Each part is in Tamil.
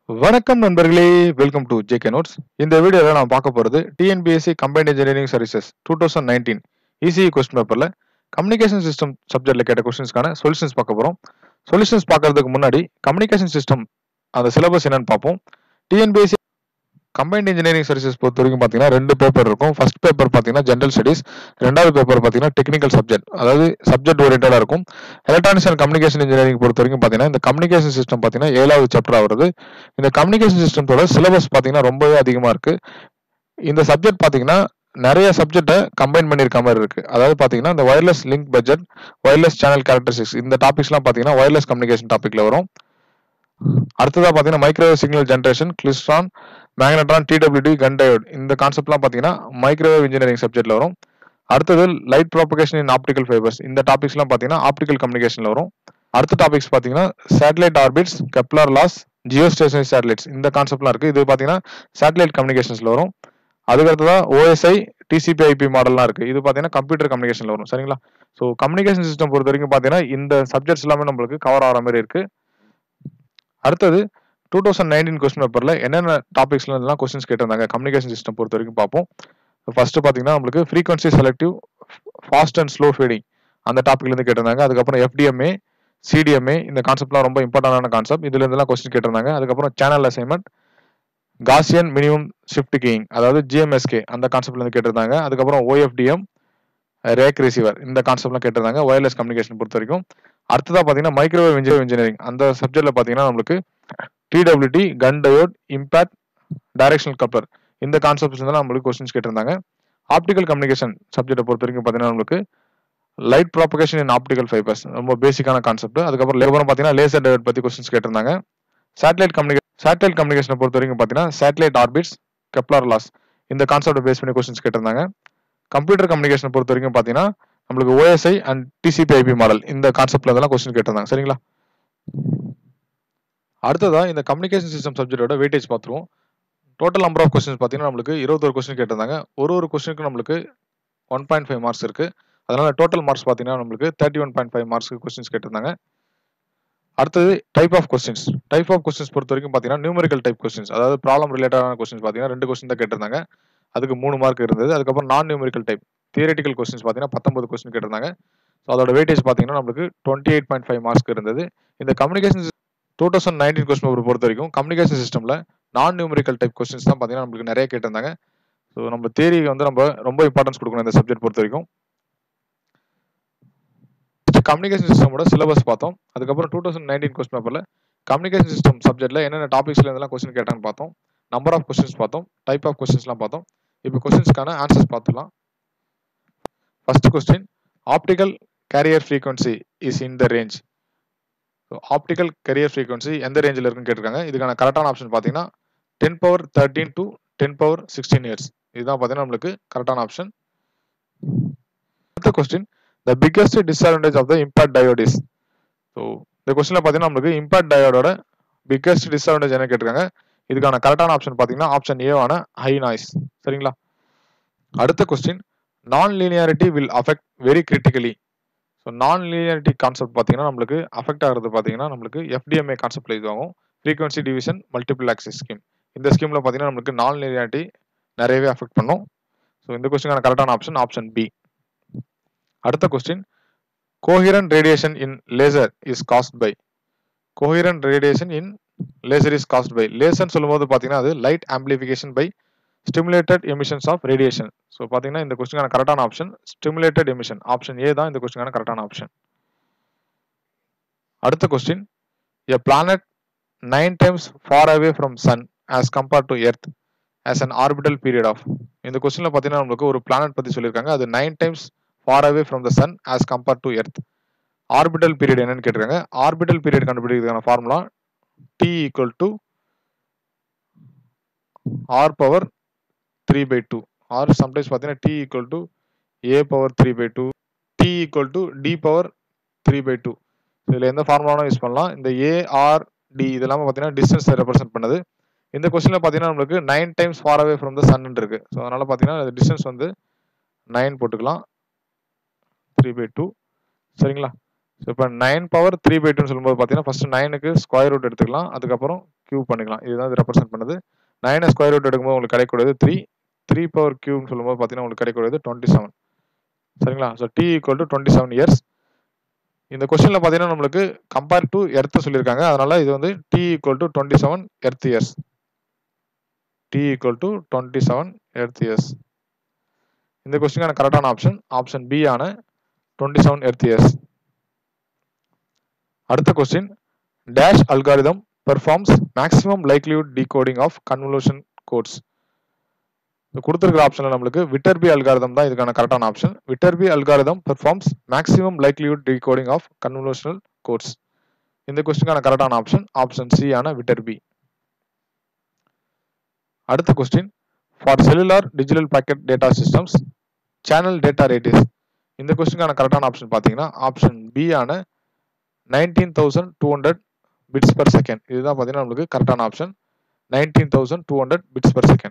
வணக்கம் நண்பர்களே வெல்கம் டு ஜேகே நோட்ஸ் இந்த வீடியோவில் நான் பார்க்க போகிறது TNPSC combined engineering services two thousand nineteen ECE question பேப்பரில் கம்யூனிகேஷன் சிஸ்டம் சப்ஜெக்டில் கேட்ட கொஸ்டின்ஸ்க்கான சொல்யூஷன்ஸ் பார்க்க போகிறோம் சொல்யூஷன்ஸ் பார்க்கறதுக்கு முன்னாடி கம்யூனிகேஷன் சிஸ்டம் அந்த சிலபஸ் என்னன்னு பார்ப்போம் டிஎன்பிஎஸ்சி கம்பைன்ட் இன்ஜினியரிங் சர்வீசஸ் பொறுத்த வரைக்கும் பார்த்தீங்கன்னா ரெண்டு பேப்பர் இருக்கும் ஃபர்ஸ்ட் பேப்பர் பார்த்தீங்கன்னா ஜென்ரல் ஸ்டடீஸ் ரெண்டாவது பேப்பர் பார்த்தீங்கன்னா டெக்னிக்கல் சப்ஜெக்ட் அதாவது சப்ஜெக்ட் ஓரியன்டாக இருக்கும் எலக்ட்ரானிக்ஸ் அண்ட் கம்யூனிகேஷன் இன்ஜினியரிங் பொறுத்த வரைக்கும் பார்த்தீங்கன்னா இந்த கம்யூனிகேஷன் சிஸ்டம் பார்த்தீங்கன்னா ஏழாவது சாப்டர் வருது இந்த கம்யூனிகேஷன் சிஸ்டத்தோட சிலபஸ் பார்த்தீங்கன்னா ரொம்பவே அதிகமாக இருக்கு இந்த சப்ஜெக்ட் பார்த்தீங்கன்னா நிறைய சப்ஜெக்டை கம்பைன் பண்ணியிருக்க மாதிரி இருக்கு அதாவது பார்த்தீங்கன்னா இந்த wireless link budget wireless channel characteristics இந்த டாபிக்ஸ்லாம் பார்த்தீங்கன்னா ஒயர்லெஸ் கம்யூனிகேஷன் டாபிக்ல வரும் அடுத்ததாக பார்த்தீங்கன்னா microwave signal generation klystron magnetron TWT gun diode இந்த கான்செப்ட்லாம் பார்த்தீங்கன்னா மைக்ரோவேவ் இன்ஜினியரிங் சப்ஜெக்ட்ல வரும் அடுத்தது light propagation in optical fibers இந்த டாபிக்ஸ்லாம் பார்த்தீங்கன்னா ஆப்டிகல் கம்யூனிகேஷன்ல வரும் அடுத்த டாபிக்ஸ் பார்த்தீங்கன்னா satellite orbits Kepler laws geostationary satellites இந்த கான்செப்ட்லாம் இருக்கு இது பார்த்தீங்கன்னா சேட்டலைட் கம்யூனிகேஷன்ஸ்ல வரும் அதுக்கடுத்ததான் ஓஎஸ்ஐ டிசிபி ஐபி மாடல்லாம் இருக்கு இது பார்த்தீங்கன்னா கம்ப்யூட்டர் கம்யூனிகேஷன்ல வரும் சரிங்களா ஸோ கம்யூனிகேஷன் சிஸ்டம் பொறுத்த வரைக்கும் பார்த்தீங்கன்னா இந்த சப்ஜெக்ட்ஸ் எல்லாமே நம்மளுக்கு கவர் ஆகிற மாதிரி இருக்கு அடுத்தது டூ தௌசண்ட் நைன்டீன் கொஸ்டின் பேப்பரில் என்னென்ன டாபிக்ஸ்ல இருந்தெல்லாம் கொஸ்டின்ஸ் கேட்டிருந்தாங்க கம்யூனிகேஷன் சிஸ்டம் பொறுத்த வரைக்கும் பார்ப்போம் ஃபர்ஸ்ட் பார்த்தீங்கன்னா நம்மளுக்கு frequency selective fast and slow fading அந்த டாபிக்ல இருந்து கேட்டிருந்தாங்க அதுக்கப்புறம் எஃப்டிஎம்ஏ சிடிஎம்ஏ இந்த கான்செப்ட்லாம் ரொம்ப இம்பார்ட்டன்டான கான்செப்ட் இதுல இருந்தெல்லாம் கொஸ்டின் கேட்டிருந்தாங்க அதுக்கப்புறம் channel assignment Gaussian minimum shift keying அதாவது ஜிஎம்எஸ்கே அந்த கான்செப்ட்ல இருந்து கேட்டிருந்தாங்க அதுக்கப்புறம் ஓஎஃப்டிஎம் ரேக் ரிசீவர் இந்த கான்செப்ட்லாம் கேட்டிருந்தாங்க ஒயர்லெஸ் கம்யூனிகேஷன் பொறுத்த வரைக்கும் அடுத்ததா பார்த்தீங்கன்னா மைக்ரோவேவ் இன்ஜினியர் இன்ஜினியரிங் அந்த சப்ஜெக்ட்ல பார்த்தீங்கன்னா நம்மளுக்கு TWT gun diode impact directional coupler இந்த கான்செப்ட்ஸ் தான் நம்மளுக்கு கொஸ்டின்ஸ் கேட்டிருந்தாங்க ஆப்டிகல் கம்யூனிகேஷன் சப்ஜெக்ட்டை பொறுத்த வரைக்கும் பார்த்தீங்கன்னா நம்மளுக்கு light propagation in optical fibers ரொம்ப பேசிக்கான கான்செப்ட் அதுக்கப்புறம் லேபரம் பார்த்தீங்கன்னா லேசர் டயோட் பத்தி கொஸ்டின்ஸ் கேட்டிருந்தாங்க சேட்டலைட் கம்யூனிகே சேட்டலைட் கம்யூனிகேஷனை பொறுத்த வரைக்கும் பார்த்தீங்கன்னா சேட்டலைட் ஆர்பிட்ஸ் கெப்லர் லாஸ் இந்த கான்செப்டை பேஸ் பண்ணி கொஸ்டின்ஸ் கேட்டிருந்தாங்க கம்ப்யூட்டர் கம்யூனிகேஷன் பொறுத்த வரைக்கும் பார்த்தீங்கன்னா நம்மளுக்கு OSI and TCP IP model இந்த கான்செப்ட்ல இதெல்லாம் கொஸ்டின் கேட்டிருந்தாங்க சரிங்களா அடுத்ததா இந்த கம்யூனிகேஷன் சிஸ்டம் சப்ஜெக்டோட வெயிட்டேஜ் பார்த்துருவோம் டோட்டல் நம்பர் ஆஃப் கொஸ்டின்ஸ் பார்த்தீங்கன்னா நம்மளுக்கு இருபத்தொரு கொஸ்டின் கேட்டிருந்தாங்க ஒரு ஒரு கொஸ்டினுக்கு நம்மளுக்கு ஒன் பாயிண்ட் ஃபைவ் மார்க்ஸ் இருக்கு அதனால டோட்டல் மார்க்ஸ் பார்த்தீங்கன்னா நம்மளுக்கு தேர்ட்டி ஒன் பாயிண்ட் ஃபைவ் மார்க்ஸ்க்கு கொஸ்டின்ஸ் கேட்டிருந்தாங்க அடுத்தது type of questions type of questions பொறுத்த வரைக்கும் பார்த்தீங்கன்னா நியூமரிக்கல் டைப் கொஸ்டின்ஸ் அதாவது ப்ராப்ளம் ரிலேட்டடான கொஸ்டின்ஸ் பார்த்தீங்கன்னா ரெண்டு கொஸ்டின் தான் கேட்டிருந்தாங்க அதுக்கு மூணு மார்க் இருந்தது அதுக்கப்புறம் நான் நியூமரிக்கல் டைப் தியரட்டிக்கல் கொஸ்டின்ஸ் பார்த்தீங்கன்னா பத்தொன்பது கொஸ்டின் கேட்டிருந்தாங்க ஸோ அதோட வெயிட்டேஜ் பார்த்தீங்கன்னா நம்மளுக்கு twenty eight point five marks இருந்தது இந்த communication two thousand nineteen question paper பொறுத்த வரைக்கும் கம்யூனிகேஷன் சிஸ்டம்ல நான் நியூமரிக்கல் டைப் கொஸ்டின்ஸ் தான் பார்த்தீங்கன்னா நம்மளுக்கு நிறைய கேட்டிருந்தாங்க ஸோ நம்ம தேரிக்கு வந்து நம்ம ரொம்ப இம்பார்ட்டன்ஸ் கொடுக்கணும் இந்த சப்ஜெக்ட் பொறுத்த வரைக்கும் கம்யூனிகேஷன் சிஸ்டமோட சிலபஸ் பார்த்தோம் அதுக்கப்புறம் டூ தௌசண்ட் நைன்டீன் கொஸ்டின் பேப்பரில் கம்யூனிகேஷன் சிஸ்டம் சப்ஜெக்ட்ல என்னென்ன டாபிக்ஸ்ல இருந்தெல்லாம் கொஸ்டின் கேட்டான்னு பார்த்தோம் நம்பர் ஆஃப் கொஸ்டின்ஸ் பார்த்தோம் டைப் ஆஃப் கொஸ்டின்ஸ்லாம் பார்த்தோம் இப்போ கொஸ்டின்ஸ்க்கான ஆன்சர்ஸ் பார்த்துலாம் first question optical carrier frequency is in the range so optical carrier frequency எந்த ரேஞ்சில் இருக்குன்னு கேட்டிருக்காங்க இதுக்கான கரெக்டான ஆப்ஷன் பார்த்தீங்கன்னா ten power thirteen to ten power sixteen years இதுதான் பார்த்தீங்கன்னா நம்மளுக்கு கரெக்டான ஆப்ஷன் அடுத்த question the biggest disadvantage of the impact diode is so இந்த கொஸ்டினில் பார்த்தீங்கன்னா நம்மளுக்கு இம்பாக்ட் டயோடோட பிக்கஸ்ட் டிஸ்அட்வான்டேஜ் என்ன கேட்டிருக்காங்க இதுக்கான கரெக்டான ஆப்ஷன் பார்த்தீங்கன்னா ஆப்ஷன் ஏவான ஹை நாய்ஸ் சரிங்களா அடுத்த question non linearity will affect very critically so non linearity concept பார்த்தீங்கன்னா நம்மளுக்கு அஃபெக்ட் ஆகிறது பார்த்தீங்கன்னா நம்மளுக்கு எஃப்டிஎம்ஏ கான்செப்ட்ல இதுவாகும் frequency division multiple access scheme இந்த ஸ்கீமில் பார்த்தீங்கன்னா நம்மளுக்கு நான் லீனியாரிட்டி நிறையவே அஃபெக்ட் பண்ணும் ஸோ இந்த கொஸ்டினுக்கான கரெக்டான ஆப்ஷன் ஆப்ஷன் பி அடுத்த question coherent radiation in laser is caused by coherent radiation in laser is caused by லேசர்னு சொல்லும்போது பார்த்தீங்கன்னா அது light amplification by stimulated emissions of radiation so பார்த்தீங்கன்னா இந்த கொஸ்டினுக்கான கரெக்டான option stimulated emission option A தான் இந்த கொஸ்டினுக்கான கரெக்டான ஆப்ஷன் அடுத்த question a planet nine times far away from sun as compared to earth as an orbital period of இந்த கொஸ்டினில் பார்த்தீங்கன்னா நம்மளுக்கு ஒரு பிளானட் பற்றி சொல்லியிருக்காங்க அது nine times far away from the sun as compared to earth orbital period என்னன்னு கேட்டிருக்காங்க ஆர்பிட்டல் பீரியட் கண்டுபிடிக்கிறதுக்கான formula T equal to R power three by two R sometimes பார்த்தீங்கன்னா T equal to A power three by two T equal to T power three by two இதில் எந்த ஃபார்முலாவும் யூஸ் பண்ணலாம் இந்த ஏஆர் டி இது எல்லாமே பார்த்தீங்கன்னா டிஸ்டன்ஸ் ரெப்ரசென்ட் பண்ணுது இந்த கொஸ்டினில் பார்த்தீங்கன்னா நம்மளுக்கு nine times far away from the sun இருக்கு ஸோ அதனால பார்த்தீங்கன்னா டிஸ்டன்ஸ் வந்து நைன் போட்டுக்கலாம் த்ரீ பை டூ சரிங்களா ஸோ இப்போ நைன் பவர் த்ரீ பை டூன்னு சொல்லும்போது பார்த்தீங்கன்னா ஃபர்ஸ்ட் நைனுக்கு ஸ்கொயர் ரூட் எடுத்துக்கலாம் அதுக்கப்புறம் கியூப் பண்ணிக்கலாம் இதுதான் இது ரெப்ரசென்ட் பண்ணுது நைனை ஸ்கொயர் ரூட் எடுக்கும்போது உங்களுக்கு கிடைக்கக்கூடியது த்ரீ த்ரீ பவர் கியூப்னு சொல்லும்போது பார்த்தீங்கன்னா உங்களுக்கு கிடைக்கக்கூடியது டுவெண்ட்டி செவன் சரிங்களா so T equal to twenty seven years இந்த கொஸ்டினில் பார்த்தீங்கன்னா நம்மளுக்கு கம்பேர் டு எர்த் சொல்லியிருக்காங்க அதனால இது வந்து T equal to twenty seven earth years T equal to twenty seven earth years இந்த கொஸ்டினுக்கான கரெக்டான ஆப்ஷன் ஆப்ஷன் பி ஆன டுவெண்ட்டி செவன் எர்த் இயர்ஸ் அடுத்த question dash algorithm performs maximum likelihood decoding of convolution codes கொடுத்துருக்கிற ஆப்ஷனில் நம்மளுக்கு விட்டர்பி அல்காரிதம் தான் இதுக்கான கரெக்டான option Viterbi algorithm performs maximum likelihood decoding of convolutional codes இந்த கொஸ்டினுக்கான கரெக்டான ஆப்ஷன் ஆப்ஷன் சி ஆன விட்டர்பி அடுத்த question for cellular digital packet data systems channel data rates இந்த கொஸ்டினுக்கான கரெக்டான ஆப்ஷன் பார்த்தீங்கன்னா ஆப்ஷன் பி ஆன nineteen thousand two hundred bits per second இதுதான் பார்த்தீங்கன்னா நம்மளுக்கு கரெக்டான option nineteen thousand two hundred bits per second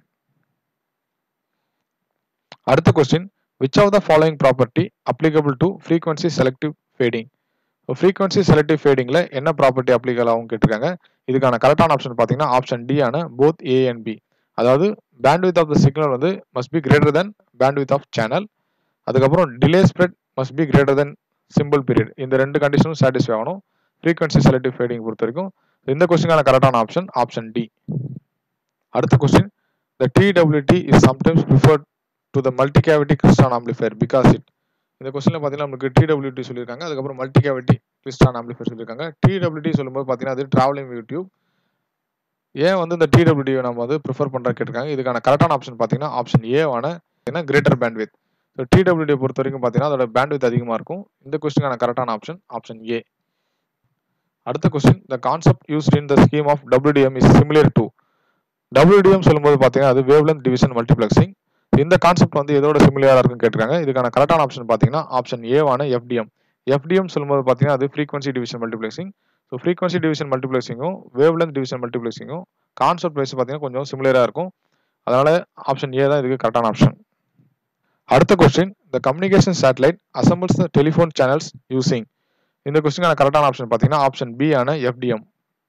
அடுத்த question which of the following property applicable to frequency selective fading frequency selective ஃபேடிங்கில் என்ன ப்ராப்பர்ட்டி அப்ளிகல் ஆகும் கேட்டிருக்காங்க இதுக்கான கரெக்டான ஆப்ஷன் பார்த்தீங்கன்னா ஆப்ஷன் டி ஆன போத் ஏ அண்ட் பி அதாவது பேண்ட்வித் ஆஃப் த சிக்னல் வந்து must be greater than bandwidth of channel அதுக்கப்புறம் delay spread must be greater than simple period இந்த ரெண்டு கண்டிஷனும் சாட்டிஸ்ஃபை ஆகணும் ஃப்ரீக்வன்சி செலக்டிவ் ஃபேடிங் பொறுத்த வரைக்கும் இந்த கொஸ்டினுக்கான கரெக்டான ஆப்ஷன் ஆப்ஷன் டி அடுத்த question the TWT is sometimes preferred to the multi cavity klystron amplifier because it இந்த கொஸ்டினில் பார்த்தீங்கன்னா நமக்கு டிடபிள்யூடி சொல்லியிருக்காங்க அதுக்கப்புறம் மல்டி கேவிட்டி கிறிஸ்டான் ஆம்பிளிஃபயர் சொல்லியிருக்காங்க டிடபிள்யூடி சொல்லும்போது பார்த்தீங்கன்னா அது ட்ராவலிங் யூடியூப் ஏன் வந்து இந்த டிடபிள்யூடி நம்ம வந்து ப்ரிஃபர் பண்ணுற கேட்டிருக்காங்க இதுக்கான கரெக்டான ஆப்ஷன் பார்த்தீங்கன்னா ஆப்ஷன் ஏவான ஏன்னா கிரேட்டர் பேண்ட்வித் ஸோ டிடபிள்யூடியை பொறுத்த வரைக்கும் பார்த்தீங்கன்னா அதோட பேண்ட்வித் அதிகமாக இருக்கும் இந்த கொஸ்டினுக்கான கரெக்டான ஆப்ஷன் ஆப்ஷன் ஏ அடுத்த question the concept used in the scheme of WDM is similar to WDM சொல்லும்போது பார்த்தீங்கன்னா அது வேவ்லென்த் டிவிஷன் மல்டிப்ளெக்சிங் இந்த கான்செப்ட் வந்து எதோட சிமிலராக இருக்குன்னு கேட்டிருக்காங்க இதுக்கான கரெக்டான ஆப்ஷன் பார்த்தீங்கன்னா ஆப்ஷன் ஏவான எஃப்டிஎம் எஃப்டிஎம் சொல்லும்போது பார்த்தீங்கன்னா அது frequency division multiplexing so frequency division மல்டிப்ளெக்சிங்கும் வேவ்லென்த் டிவிஷன் மல்டிப்ளெக்சிங்கும் கான்செப்ட் வைஸ் பார்த்தீங்கன்னா கொஞ்சம் சிமிலராக இருக்கும் அதனால ஆப்ஷன் ஏ தான் இதுக்கு கரெக்டான ஆப்ஷன் அடுத்த question the communication satellite assembles the telephone channels using இந்த கொஸ்டினுக்கான கரெக்டான ஆப்ஷன் பார்த்தீங்கன்னா ஆப்ஷன் பி ஆன எஃப்டிஎம்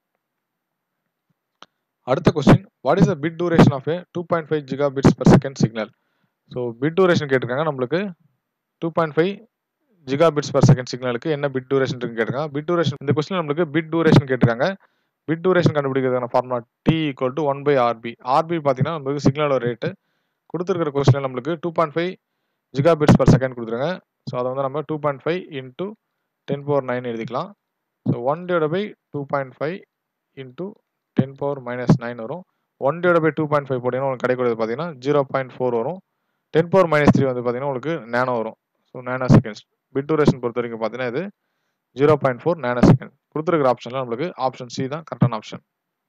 அடுத்த question what is the bit duration of a two point five giga bits per second signal so bit duration கேட்டிருக்காங்க நம்மளுக்கு two point five giga bits per second சிக்னலுக்கு என்ன பிட் டூரேஷன் இருக்குன்னு கேட்டிருக்காங்க பிட் டூரேஷன் இந்த கொஸ்டின் நம்மளுக்கு பிட் டூரேஷன் கேட்டிருக்காங்க பிட் டூரேஷன் கண்டுபிடிக்கிறதுக்கான formula T equal to one by RB RB பார்த்தீங்கன்னா நம்மளுக்கு சிக்னலோட ரேட்டு கொடுத்துருக்கிற கொஸ்டின் நம்மளுக்கு two point five giga bits per second கொடுத்துருங்க ஸோ அதை வந்து நம்ம two point five into ten power nine எழுதிக்கலாம் so one divide by two point five into ten power minus nine வரும் one divide by two point five போட்டிங்கன்னா உங்களுக்கு கிடைக்கிறது பார்த்தீங்கன்னா ஜீரோ பாயிண்ட் ஃபோர் வரும் டென் பவர் மைனஸ் த்ரீ வந்து பார்த்தீங்கன்னா உங்களுக்கு நேனோ வரும் so nano seconds bit duration பொறுத்த வரைக்கும் பார்த்தீங்கன்னா இது zero point four nano second கொடுத்துருக்கிற ஆப்ஷனில் நம்மளுக்கு ஆப்ஷன் சி தான் கரெக்டான ஆப்ஷன்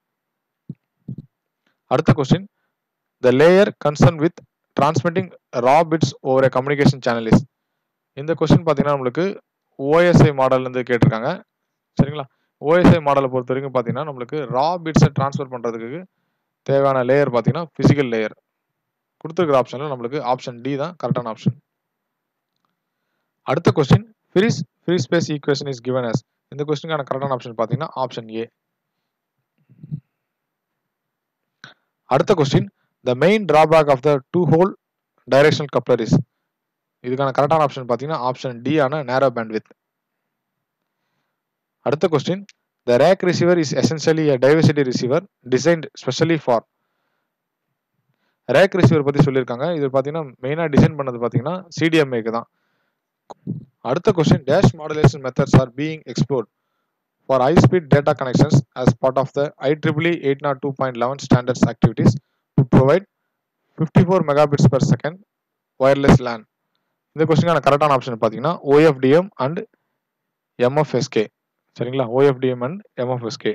அடுத்த question the layer concern with transmitting raw bits over a communication channel is இந்த கொஸ்டின் பார்த்தீங்கன்னா நம்மளுக்கு ஓஎஸ்ஐ மாடல்லேருந்து கேட்டிருக்காங்க சரிங்களா ஓஎஸ்ஐ மாடலை பொறுத்த வரைக்கும் பார்த்தீங்கன்னா நம்மளுக்கு ரா பிட்ஸை ட்ரான்ஸ்ஃபர் பண்ணுறதுக்கு தேவையான லேயர் பார்த்தீங்கன்னா ஃபிசிக்கல் லேயர் கொடுத்துருக்கிற ஆப்ஷனில் நம்மளுக்கு ஆப்ஷன் டி தான் கரெக்டான ஆப்ஷன் அடுத்த question Friis free space equation is given as இந்த கொஸ்டினுக்கான கரெக்டான ஆப்ஷன் பார்த்தீங்கன்னா ஆப்ஷன் ஏ அடுத்த question the main drawback of the two hole directional coupler is இதுக்கான கரெக்டான ஆப்ஷன் பார்த்தீங்கன்னா ஆப்ஷன் டி ஆன நேரோ பேண்ட்வித் அடுத்த question the rake receiver is essentially a diversity receiver designed specially for rake receiver பற்றி சொல்லியிருக்காங்க இது பார்த்தீங்கன்னா மெயினாக டிசைன் பண்ணது பார்த்தீங்கன்னா சிடிஎம்ஏக்கு தான் அடுத்த question dash modulation methods are being explored for high speed data connections as part of the I triply eight naught two point eleven standards activities to provide fifty four megabits per second wireless LAN இந்த கொஸ்டினுக்கான கரெக்டான ஆப்ஷன் பார்த்தீங்கன்னா ஓஎஃப்டிஎம் அண்ட் எம்எஃப்எஸ்கே சரிங்களா ஓஎஃப்டிஎம் அண்ட் எம்எஃப்எஸ்கே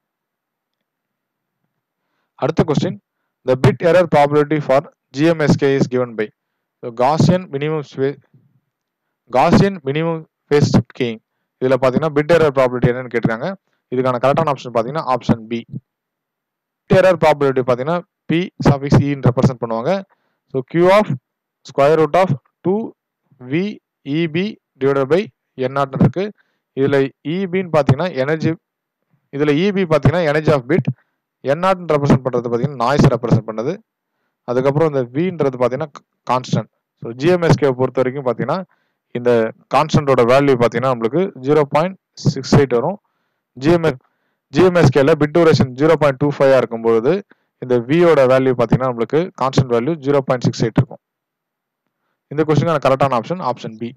அடுத்த question the bit error probability for GMSK is given by Gaussian minimum Gaussian minimum phase shift keying இதில் பார்த்தீங்கன்னா பிட் எரர் ப்ராபபிலிட்டி என்னன்னு கேட்டிருக்காங்க இதுக்கான கரெக்டான ஆப்ஷன் பார்த்தீங்கன்னா option B bit error probability பார்த்தீங்கன்னா பி சஃபிக்ஸ் இன்னு ரெப்ரசென்ட் பண்ணுவாங்க so Q of square root of two V EB divided by என்னாட்னு இருக்கு இதில் இபின்னு பார்த்தீங்கன்னா எனர்ஜி இதில் இபி பார்த்தீங்கன்னா எனர்ஜி ஆஃப் பிட் என் நாட்னு ரெப்ரசென்ட் பண்ணுறது பார்த்தீங்கன்னா நாய்ஸ் ரெப்ரசென்ட் பண்ணுது அதுக்கப்புறம் இந்த வின்றது பார்த்தீங்கன்னா கான்ஸ்டன்ட் ஸோ ஜிஎம்எஸ்கே பொறுத்த வரைக்கும் பார்த்தீங்கன்னா இந்த கான்ஸ்டன்டோட வேல்யூ பார்த்தீங்கன்னா நம்மளுக்கு ஜீரோ பாயிண்ட் சிக்ஸ் எயிட் வரும் ஜிஎம்எஸ் ஜிஎம்எஸ்கேல bit duration zero point two five இருக்கும்போது இந்த வியோட வேல்யூ பார்த்தீங்கன்னா நம்மளுக்கு constant value zero point six eight இருக்கும் இந்த கொஸ்டினுக்கான கரெக்டான ஆப்ஷன் ஆப்ஷன் பி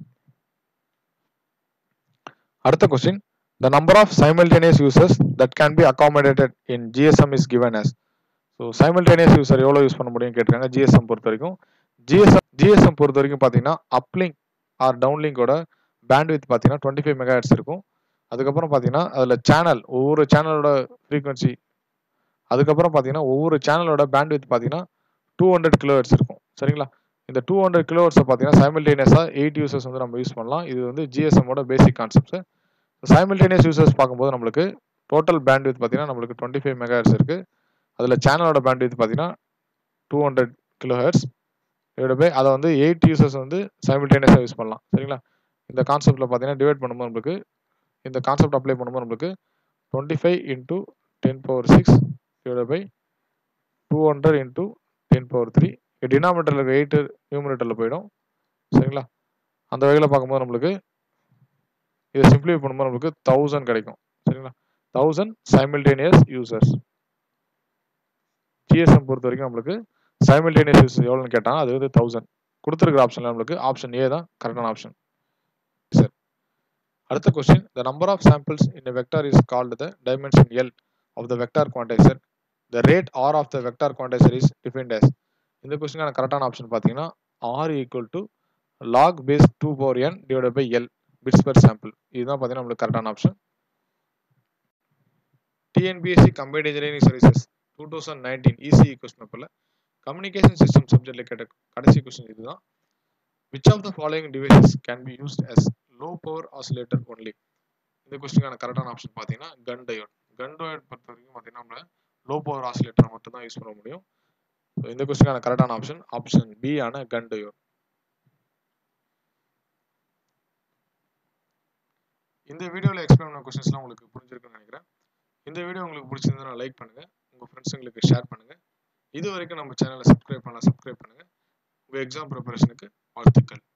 அடுத்த question the number of simultaneous users that can be accommodated in GSM is given as so simultaneous user எவ்வளோ யூஸ் பண்ண முடியும் கேட்டிருக்காங்க ஜிஎஸ்எம் பொறுத்த வரைக்கும் ஜிஎஸ்எம் ஜிஎஸ்எம் பொறுத்த வரைக்கும் பார்த்தீங்கன்னா அப்லிங்க் ஆர் டவுன்லிங்கோட பேண்ட்வித் பார்த்தீங்கன்னா டுவெண்ட்டி ஃபைவ் மெகாஹெட்ஸ் இருக்கும் அதுக்கப்புறம் பார்த்தீங்கன்னா அதில் சேனல் ஒவ்வொரு சேனலோட ஃப்ரீக்வன்சி அதுக்கப்புறம் பார்த்தீங்கன்னா ஒவ்வொரு சேனலோட பேண்ட்வித் பார்த்தீங்கன்னா டூ ஹண்ட்ரட் கிலோஹெட்ஸ் இருக்கும் சரிங்களா இந்த டூ ஹண்ட்ரட் கிலோஹெட்ஸை பார்த்தீங்கன்னா சைமல்டேனியஸாக எயிட் யூசர்ஸ் வந்து நம்ம யூஸ் பண்ணலாம் இது வந்து ஜிஎஸ்எம்மோட பேசிக் கான்செப்ட்ஸ் சைமல்டேனியஸ் யூசர்ஸ் பார்க்கும்போது நம்மளுக்கு டோட்டல் பேண்ட்வித் பார்த்தீங்கன்னா நம்மளுக்கு டுவெண்ட்டி ஃபைவ் மெகாஹெட்ஸ் இருக்குது அதில் சேனலோட பேண்ட்வித் பார்த்தீங்கன்னா டூ ஹண்ட்ரட் கிலோஹெட்ஸ் இதோட பை அதை வந்து எயிட் யூசர்ஸ் வந்து சைமல்டேனியஸாக யூஸ் பண்ணலாம் சரிங்களா இந்த கான்செப்ட்டில் பார்த்தீங்கன்னா டிவைட் பண்ணும்போது நம்மளுக்கு இந்த கான்செப்ட் அப்ளை பண்ணும்போது நம்மளுக்கு twenty five into ten power six divide by two hundred into ten power three டினாமினேட்டரில் இருக்க எயிட்டு நியூமினேட்டரில் போயிடும் சரிங்களா அந்த வகையில் பார்க்கும்போது நம்மளுக்கு இதை சிம்பிளிஃபை பண்ணும்போது நம்மளுக்கு தௌசண்ட் கிடைக்கும் சரிங்களா தௌசண்ட் சைமல்டேனியஸ் யூசர்ஸ் ஜிஎஸ்எம் பொறுத்த வரைக்கும் நம்மளுக்கு சைமல்டேனியஸ் யூசர்ஸ் எவ்வளோன்னு கேட்டாங்க அது வந்து தௌசண்ட் கொடுத்துருக்கிற ஆப்ஷனில் நம்மளுக்கு ஆப்ஷன் ஏ தான் கரெக்டான ஆப்ஷன் சரி அடுத்த question the number of samples in vector is called the dimension L of the vector quantizer the rate R of the vector quantizer is defined as இந்த கொஸ்டினுக்கான கரெக்டான ஆப்ஷன் பார்த்தீங்கன்னா R equal to log base two power N divide by L bits per sample இதுதான் பார்த்தீங்கன்னா நம்மளுக்கு கரெக்டான option TNPSC combined engineering services two thousand nineteen ECE question பேப்பரில் கம்யூனிகேஷன் சிஸ்டம் சப்ஜெக்டில் கேட்ட கடைசி கொஸ்டின் இதுதான் which of the following devices can be used as low power oscillator only இந்த கொஸ்டினுக்கான கரெக்டான ஆப்ஷன் பார்த்தீங்கன்னா கன் டயோட் கன் டயோட் பொறுத்த வரைக்கும் பார்த்தீங்கன்னா நம்ம லோ பவர் ஆசிலேட்டர் மட்டும் தான் யூஸ் பண்ண முடியும் ஸோ இந்த கொஸ்டினுக்கான கரெக்டான ஆப்ஷன் ஆப்ஷன் பி ஆன கன் டயோட் இந்த வீடியோவில் எக்ஸ்பிளைன் பண்ண கொஸ்டின்ஸ்லாம் உங்களுக்கு புரிஞ்சிருக்குன்னு நினைக்கிறேன் இந்த வீடியோ உங்களுக்கு பிடிச்சிருந்தா லைக் பண்ணுங்கள் உங்கள் ஃப்ரெண்ட்ஸுங்களுக்கு ஷேர் பண்ணுங்கள் இது வரைக்கும் நம்ம சேனலை சப்ஸ்கிரைப் பண்ணலாம் சப்ஸ்கிரைப் பண்ணுங்கள் உங்கள் எக்ஸாம் ப்ரிப்பரேஷனுக்கு வாழ்த்துக்கள்